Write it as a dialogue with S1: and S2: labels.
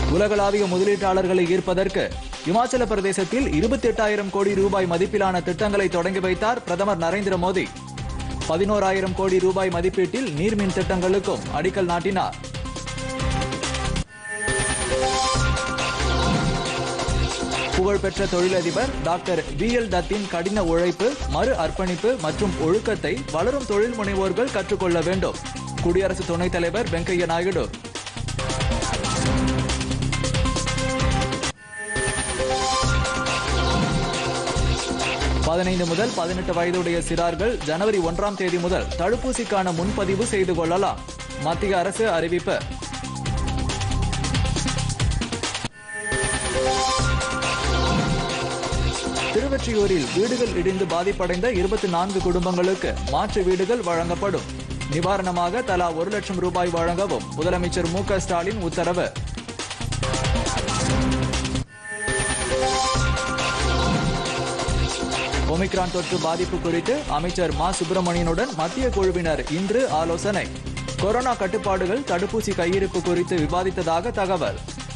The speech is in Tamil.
S1: உலகளாவிய முதலீட்டாளர்களை ஈர்ப்பதற்கு இமாச்சல பிரதேசத்தில் இருபத்தி எட்டாயிரம் கோடி ரூபாய் மதிப்பிலான திட்டங்களை தொடங்கி வைத்தார் பிரதமர் நரேந்திர மோடி பதினோராயிரம் கோடி ரூபாய் மதிப்பீட்டில் நீர்மின் திட்டங்களுக்கும் அடிக்கல் நாட்டினார் புகழ்பெற்ற தொழிலதிபர் டாக்டர் பி எல் தத்தின் கடின உழைப்பு மறு அர்ப்பணிப்பு மற்றும் ஒழுக்கத்தை வளரும் தொழில் முனைவோர்கள் கற்றுக்கொள்ள வேண்டும் குடியரசு துணைத் தலைவர் வெங்கையா நாயுடு பதினைந்து முதல் பதினெட்டு வயதுடைய சிறார்கள் ஜனவரி ஒன்றாம் தேதி முதல் தடுப்பூசிக்கான முன்பதிவு செய்து கொள்ளலாம் மத்திய அரசு அறிவிப்பு திருவொற்றியூரில் வீடுகள் இடிந்து பாதிப்படைந்த இருபத்தி நான்கு குடும்பங்களுக்கு மாற்று வீடுகள் வழங்கப்படும் நிவாரணமாக தலா ஒரு லட்சம் ரூபாய் வழங்கவும் முதலமைச்சர் மு க ஸ்டாலின் உத்தரவு ஒமிக்ரான் தொற்று பாதிப்பு குறித்து அமைச்சர் மா சுப்பிரமணியனுடன் மத்திய குழுவினர் இன்று ஆலோசனை கொரோனா கட்டுப்பாடுகள் தடுப்பூசி கையிருப்பு குறித்து விவாதித்ததாக தகவல்